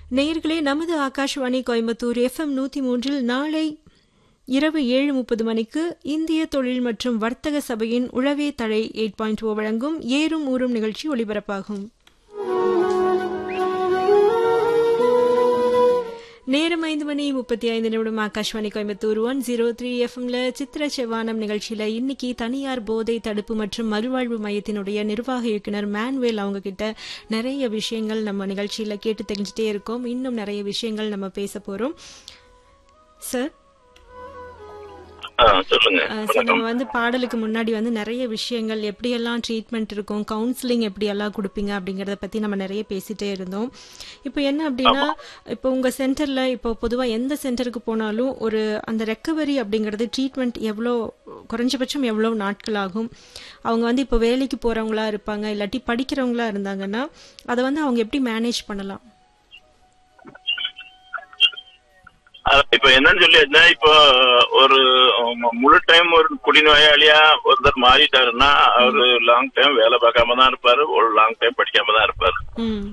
நேயர்களே நமது ஆகாஷ்வாணி கோயம்புத்தூர் எஃப்எம் நூற்றி மூன்றில் நாளை இரவு ஏழு முப்பது மணிக்கு இந்திய தொழில் மற்றும் வர்த்தக சபையின் உழவே தழை எயிட் பாயிண்ட் ஓ வழங்கும் ஏறும் ஊறும் நிகழ்ச்சி ஒளிபரப்பாகும் நேரம் ஐந்து மணி முப்பத்தி ஐந்து நிமிடம் Akashvani Coimbatore one zero three எஃப்எம்ல சித்திர செவ்வானம் நிகழ்ச்சியில இன்னைக்கு தனியார் போதை தடுப்பு மற்றும் மறுவாழ்வு மையத்தினுடைய நிர்வாக இயக்குனர் மேன்வேல் அவங்க கிட்ட நிறைய விஷயங்கள் நம்ம நிகழ்ச்சியில கேட்டு தெரிஞ்சுட்டே இருக்கோம் இன்னும் நிறைய விஷயங்கள் நம்ம பேச போறோம் சார் ஆ, சொல்லுங்க அஹ் சார் நம்ம வந்து பாடலுக்கு முன்னாடி வந்து நிறைய விஷயங்கள் எப்படியெல்லாம் ட்ரீட்மெண்ட் இருக்கும் கவுன்சிலிங் எப்படியெல்லாம் கொடுப்பீங்க அப்படிங்கறத பத்தி நம்ம நிறைய பேசிட்டே இருந்தோம் இப்போ என்ன அப்படின்னா இப்போ உங்க சென்டர்ல இப்போ பொதுவா எந்த சென்டருக்கு போனாலும் ஒரு அந்த ரெக்கவரி அப்படிங்கிறது ட்ரீட்மெண்ட் எவ்வளோ குறைஞ்சபட்சம் எவ்வளோ நாட்கள் ஆகும் அவங்க வந்து இப்போ வேலைக்கு போறவங்களா இருப்பாங்க இல்லாட்டி படிக்கிறவங்களா இருந்தாங்கன்னா அதை வந்து அவங்க எப்படி மேனேஜ் பண்ணலாம் அது இப்ப என்னன்னு சொல்லியாச்சுன்னா இப்போ ஒரு ம- முழு டைம் ஒரு குடிநோயாளியா ஒருத்தர் மாறிட்டாருன்னா அவரு லாங் டைம் வேலை பார்க்காம தான் இருப்பாரு ஒரு லாங் டைம் படிக்காம தான் இருப்பாரு ம்